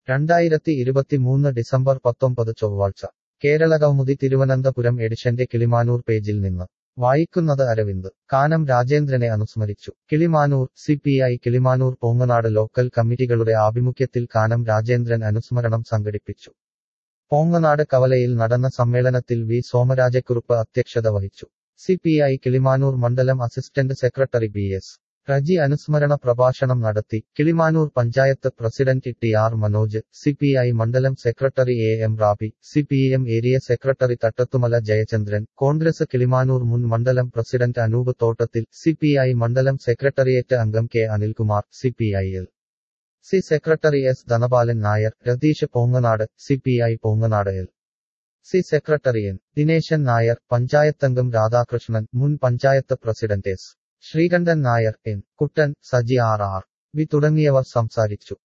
രണ്ടായിരത്തി ഇരുപത്തിമൂന്ന് ഡിസംബർ പത്തൊമ്പത് ചൊവ്വാഴ്ച കേരള കൗമുദി തിരുവനന്തപുരം എഡിഷന്റെ കിളിമാനൂർ പേജിൽ നിന്ന് വായിക്കുന്നത് അരവിന്ദ് കാനം രാജേന്ദ്രനെ അനുസ്മരിച്ചു Kilimanoor C P I Kilimanoor Ponganad local കമ്മിറ്റികളുടെ ആഭിമുഖ്യത്തിൽ കാനം രാജേന്ദ്രൻ അനുസ്മരണം സംഘടിപ്പിച്ചു പോങ്ങനാട് കവലയിൽ നടന്ന സമ്മേളനത്തിൽ വി സോമരാജക്കുറുപ്പ് അധ്യക്ഷത വഹിച്ചു സി പി ഐ കിളിമാനൂർ മണ്ഡലം assistant secretary B S Reji അനുസ്മരണ പ്രഭാഷണം നടത്തി Kilimanoor panchayat president T R Manoj C P I മണ്ഡലം secretary A M Rabi C P M area secretary Thattathumala Jayachandran Congress Kilimanoor മുൻ മണ്ഡലം president Anoop Thottathil C P I മണ്ഡലം സെക്രട്ടറിയേറ്റ് അംഗം K Anilkumar C P I L C secretary S Dhanapalan Nair Ratheesh Ponganad C P I Ponganad L C secretary N Dineshan Nair പഞ്ചായത്തംഗം Radhakrishnan മുൻ panchayat president S Sreekantan Nair N Kuttan Saji R R V തുടങ്ങിയവർ സംസാരിച്ചു